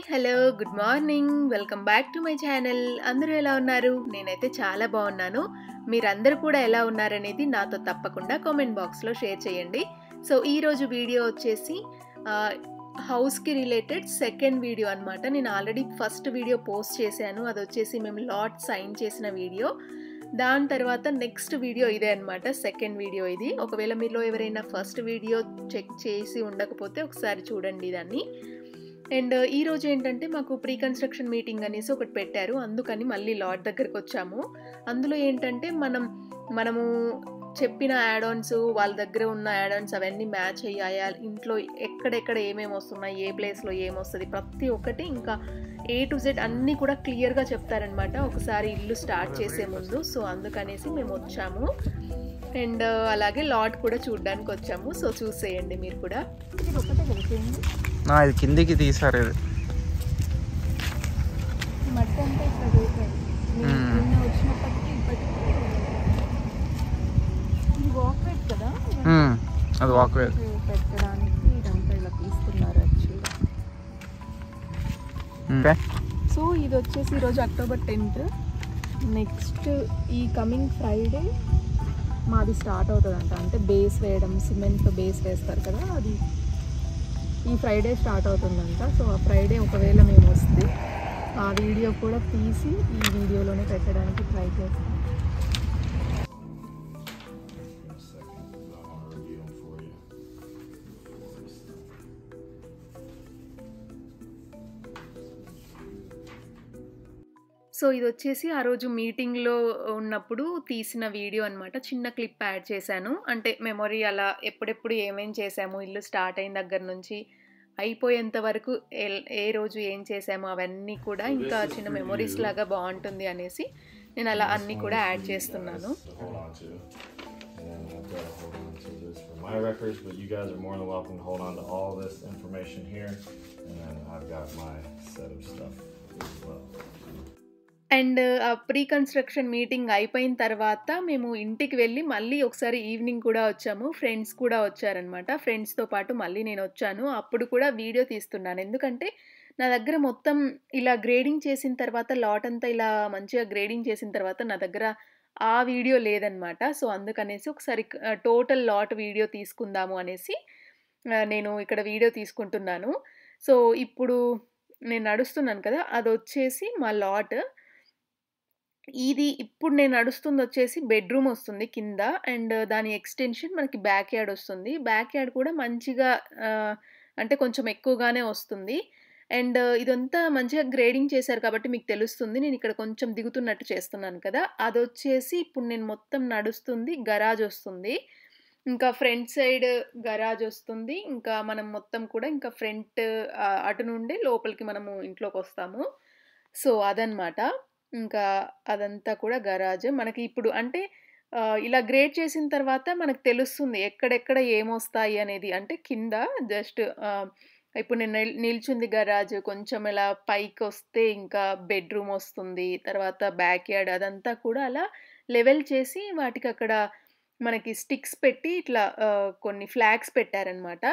Hello good morning welcome back to my channel అందరూ ఎలా ఉన్నారు నేనైతే చాలా బాగున్నాను మీరందరూ కూడా ఎలా ఉన్నారనేది నాతో తప్పకుండా కామెంట్ బాక్స్లో షేర్ చేయండి సో ఈరోజు వీడియో వచ్చేసి ఆ, హౌస్కి రిలేటెడ్ సెకండ్ వీడియో అనమాట నేను ఆల్రెడీ ఫస్ట్ వీడియో పోస్ట్ చేశాను అది వచ్చేసి మేము లాట్ సైన్ చేసిన వీడియో దాని తర్వాత నెక్స్ట్ వీడియో ఇదే అనమాట సెకండ్ వీడియో ఇది ఒకవేళ మీలో ఎవరైనా ఫస్ట్ వీడియో చెక్ చేసి ఉండకపోతే ఒకసారి చూడండి దాన్ని అండ్ ఈ రోజు ఏంటంటే మాకు ప్రీ కన్స్ట్రక్షన్ మీటింగ్ అనేసి ఒకటి పెట్టారు అందుకని మళ్ళీ లాట్ దగ్గరికి వచ్చాము అందులో ఏంటంటే మనం మనము చెప్పిన యాడాన్స్ వాళ్ళ దగ్గర ఉన్న యాడాన్స్ అవన్నీ మ్యాచ్ అయ్యాయా ఇంట్లో ఎక్కడెక్కడ ఏమేమి వస్తున్నాయి ఏ ప్లేస్లో ఏమొస్తుంది ప్రతి ఒక్కటి ఇంకా ఏ టు జెడ్ అన్నీ కూడా క్లియర్గా చెప్తారనమాట ఒకసారి ఇల్లు స్టార్ట్ చేసే ముందు సో అందుకనేసి మేము వచ్చాము అండ్ అలాగే లాట్ కూడా చూడడానికి వచ్చాము సో చూసేయండి మీరు కూడా ఇది ఒకటే కలిపింది నా ఇది కిందికి తీసారు ఇది మట్టి అంతా ఇక్కడ వేసారు నేను మ్మ్. నిన్న వచ్చినప్పటికీ ఇప్పటికీ ఇది వాక్వేట్ కదా మ్మ్. అది వాక్వే ఇది పెట్టడానికి ఇదంతా ఇలా తీసుకున్నారు యాక్చువల్గా ఓకే సో ఇది వచ్చేసి ఈరోజు అక్టోబర్ టెన్త్ నెక్స్ట్ ఈ కమింగ్ ఫ్రైడే మాది స్టార్ట్ అవుతుందంట అంటే బేస్ వేయడం సిమెంట్ బేస్ వేస్తారు కదా అది ఈ ఫ్రైడే స్టార్ట్ అవుతుందంట సో ఆ ఫ్రైడే ఒకవేళ మేము వస్తే ఆ వీడియో కూడా తీసి ఈ వీడియోలోనే పెట్టడానికి ట్రై చేస్తాం సో ఇది వచ్చేసి ఆ రోజు మీటింగ్లో ఉన్నప్పుడు తీసిన వీడియో అనమాట చిన్న క్లిప్ యాడ్ చేశాను అంటే మెమొరీ అలా ఎప్పుడెప్పుడు ఏమేం చేసాము ఇల్లు స్టార్ట్ అయిన దగ్గర నుంచి అయిపోయేంత వరకు ఎల్- ఏ రోజు ఏం చేసాము అవన్నీ కూడా ఇంకా చిన్న మెమొరీస్ లాగా బాగుంటుంది అనేసి నేను అలా అన్నీ కూడా యాడ్ చేస్తున్నాను to hold on to. And I've got to hold on to this for my records, but you guys are more than welcome to hold on to all this information here. And then I've got my set of stuff as well. And ఆ pre construction meeting అయిపోయిన తర్వాత మేము ఇంటికి వెళ్ళి మళ్ళీ ఒకసారి evening కూడా వచ్చాము ఫ్రెండ్స్ కూడా వచ్చారనమాట ఫ్రెండ్స్తో పాటు మళ్ళీ నేను వచ్చాను అప్పుడు కూడా వీడియో తీస్తున్నాను ఎందుకంటే నా దగ్గర మొత్తం ఇలా గ్రేడింగ్ చేసిన తర్వాత లాట్ అంతా ఇలా మంచిగా గ్రేడింగ్ చేసిన తర్వాత నా దగ్గర ఆ వీడియో లేదనమాట సో అందుకనేసి ఒకసారి టోటల్ లాట్ వీడియో తీసుకుందాము అనేసి ఆ, నేను ఇక్కడ వీడియో తీసుకుంటున్నాను సో ఇప్పుడు నేను నడుస్తున్నాను కదా అది వచ్చేసి మా లాట్ ఇది ఇప్పుడు నేను నడుస్తుంది వచ్చేసి బెడ్రూమ్ వస్తుంది కింద అండ్ దాని ఎక్స్టెన్షన్ మనకి బ్యాక్ యార్డ్ వస్తుంది బ్యాక్ యార్డ్ కూడా మంచిగా ఆ, అంటే కొంచెం ఎక్కువగానే వస్తుంది అండ్ ఇదంతా మంచిగా గ్రేడింగ్ చేశారు కాబట్టి మీకు తెలుస్తుంది నేను ఇక్కడ కొంచెం దిగుతున్నట్టు చేస్తున్నాను కదా అది వచ్చేసి ఇప్పుడు నేను మొత్తం నడుస్తుంది గరాజ్ వస్తుంది ఇంకా ఫ్రంట్ సైడ్ గరాజ్ వస్తుంది ఇంకా మనం మొత్తం కూడా ఇంకా ఫ్రంట్ అటు నుండి లోపలికి మనము ఇంట్లోకి వస్తాము సో అదనమాట ఇంకా అదంతా కూడా గరాజ్ మనకి ఇప్పుడు అంటే ఆ, ఇలా గ్రేడ్ చేసిన తర్వాత మనకు తెలుస్తుంది ఎక్కడెక్కడ ఏమొస్తాయి అనేది అంటే కింద జస్ట్ ఇప్పుడు నేను నిల్- నిల్చుంది గరాజ్ కొంచెం ఇలా పైకి వస్తే ఇంకా బెడ్రూమ్ వస్తుంది తర్వాత బ్యాక్ యార్డ్ అదంతా కూడా అలా లెవెల్ చేసి వాటికి అక్కడ మనకి స్టిక్స్ పెట్టి ఇట్లా ఆ, కొన్ని ఫ్లాగ్స్ పెట్టారనమాట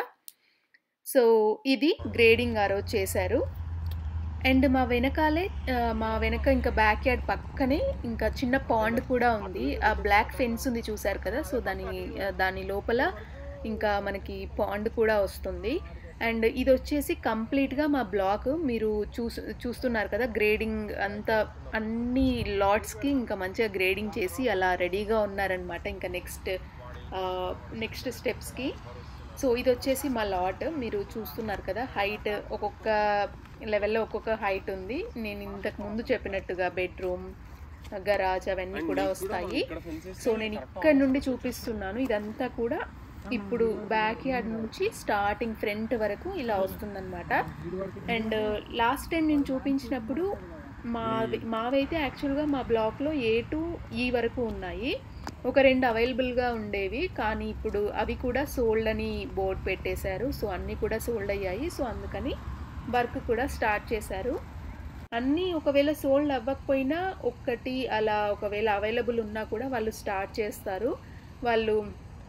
సో ఇది గ్రేడింగ్ ఆ రోజు చేశారు అండ్ మా వెనకాలే ఆ, మా వెనక ఇంకా బ్యాక్ యార్డ్ పక్కనే ఇంకా చిన్న పాండ్ కూడా ఉంది ఆ బ్లాక్ ఫెన్స్ ఉంది చూసారు కదా సో దాని ఆ, దాని లోపల ఇంకా మనకి పాండ్ కూడా వస్తుంది అండ్ ఇది వచ్చేసి కంప్లీట్గా మా బ్లాక్ మీరు చూస్ చూస్తున్నారు కదా గ్రేడింగ్ అంతా అన్ని లాట్స్కి ఇంకా మంచిగా గ్రేడింగ్ చేసి అలా రెడీగా ఉన్నారనమాట ఇంకా నెక్స్ట్ నెక్స్ట్ స్టెప్స్కి సో ఇది వచ్చేసి మా లాట్ మీరు చూస్తున్నారు కదా హైట్ ఒక్కొక్క లెవెల్లో ఒక్కొక్క హైట్ ఉంది నేను ఇంతకు ముందు చెప్పినట్టుగా బెడ్రూమ్ గరాజ్ అవన్నీ కూడా వస్తాయి సో నేను ఇక్కడ నుండి చూపిస్తున్నాను ఇదంతా కూడా ఇప్పుడు బ్యాక్ యార్డ్ నుంచి స్టార్టింగ్ ఫ్రంట్ వరకు ఇలా వస్తుందన్నమాట అండ్ లాస్ట్ టైం నేను చూపించినప్పుడు మా మావైతే యాక్చువల్గా మా బ్లాక్లో ఏ టు ఈ వరకు ఉన్నాయి ఒక రెండు అవైలబుల్గా ఉండేవి కానీ ఇప్పుడు అవి కూడా సోల్డ్ అని బోర్డ్ పెట్టేశారు సో అన్నీ కూడా సోల్డ్ అయ్యాయి సో అందుకని వర్క్ కూడా స్టార్ట్ చేశారు అన్నీ ఒకవేళ సోల్డ్ అవ్వకపోయినా ఒక్కటి అలా ఒకవేళ అవైలబుల్ ఉన్నా కూడా వాళ్ళు స్టార్ట్ చేస్తారు వాళ్ళు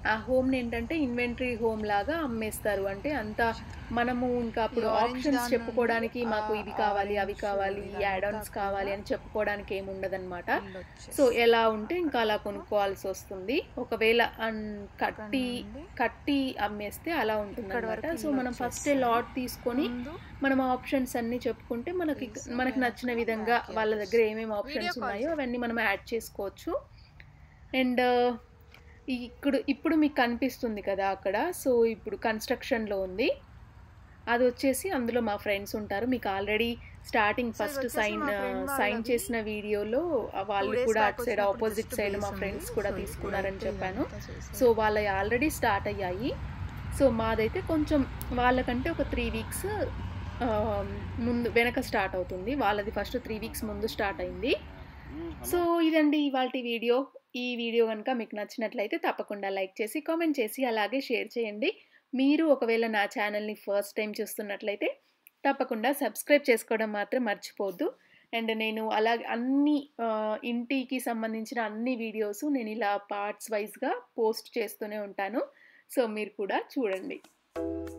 ఆ హోమ్ని ఏంటంటే ఇన్వెంటరీ హోమ్ లాగా అమ్మేస్తారు అంటే అంత మనము ఇంకా అప్పుడు ఈ orange ఆప్షన్స్ దాని చెప్పుకోవడానికి నుండి మాకు ఆ ఇవి కావాలి అవి orange కావాలి ఇదంతా యాడ్ ఆన్స్ కావాలి అని చెప్పుకోవడానికి ఏమి ఉండదన్నమాట ఇల్లు వచ్చేసి. సో ఎలా ఉంటే ఇంకా అలా కొనుక్కోవాల్సి వస్తుంది ఒకవేళ అన్ కట్టి నుండి కట్టి అమ్మేస్తే అలా ఉంటుంది ఇక్కడ వరకు అనమాట సో ఇల్లు మనం ఫస్ట్ వచ్చేస్తుంది. లాట్ తీసుకొని ముందు మనం ఆప్షన్స్ అన్ని చెప్పుకుంటే మనకి Please, మనకి వెనక నచ్చిన విధంగా back వాళ్ళ yes. దగ్గర ఏమేమి Video ఆప్షన్స్ call ఉన్నాయో చేయి. అవన్నీ మనం యాడ్ చేసుకోవచ్చు అండ్ ఇప్పుడు ఇప్పుడు మీకు కనిపిస్తుంది కదా అక్కడ సో ఇప్పుడు కన్స్ట్రక్షన్లో ఉంది అది వచ్చేసి అందులో మా ఫ్రెండ్స్ ఉంటారు మీకు ఆల్రెడీ స్టార్టింగ్ So, ఇది ఫస్ట్ వచ్చేసి సైన్ మా friend సైన్ వాళ్ళది. చేసిన వీడియోలో వాళ్ళు days కూడా back అటు సైడ్ వచ్చినప్పుడు ఆపోజిట్ just సైడ్ base మా ఉంది. ఫ్రెండ్స్ కూడా So, తీసుకున్నారని ఇప్పుడైతే చెప్పాను ఇదంతా చేశారు. సో వాళ్ళవి ఆల్రెడీ స్టార్ట్ అయ్యాయి సో మాదైతే కొంచెం వాళ్ళకంటే ఒక త్రీ వీక్స్ ముందు వెనక స్టార్ట్ అవుతుంది వాళ్ళది ఫస్ట్ త్రీ వీక్స్ ముందు స్టార్ట్ అయింది సో ఇదండి ఇవాళ వీడియో ఈ వీడియో కనుక మీకు నచ్చినట్లయితే తప్పకుండా లైక్ చేసి కామెంట్ చేసి అలాగే షేర్ చేయండి మీరు ఒకవేళ నా ఛానల్ని ఫస్ట్ టైం చూస్తున్నట్లయితే తప్పకుండా సబ్స్క్రైబ్ చేసుకోవడం మాత్రం మర్చిపోవద్దు అండ్ నేను అలాగే అన్ని ఆ, ఇంటికి సంబంధించిన అన్ని వీడియోస్ నేను ఇలా పార్ట్స్ వైజ్గా పోస్ట్ చేస్తూనే ఉంటాను సో మీరు కూడా చూడండి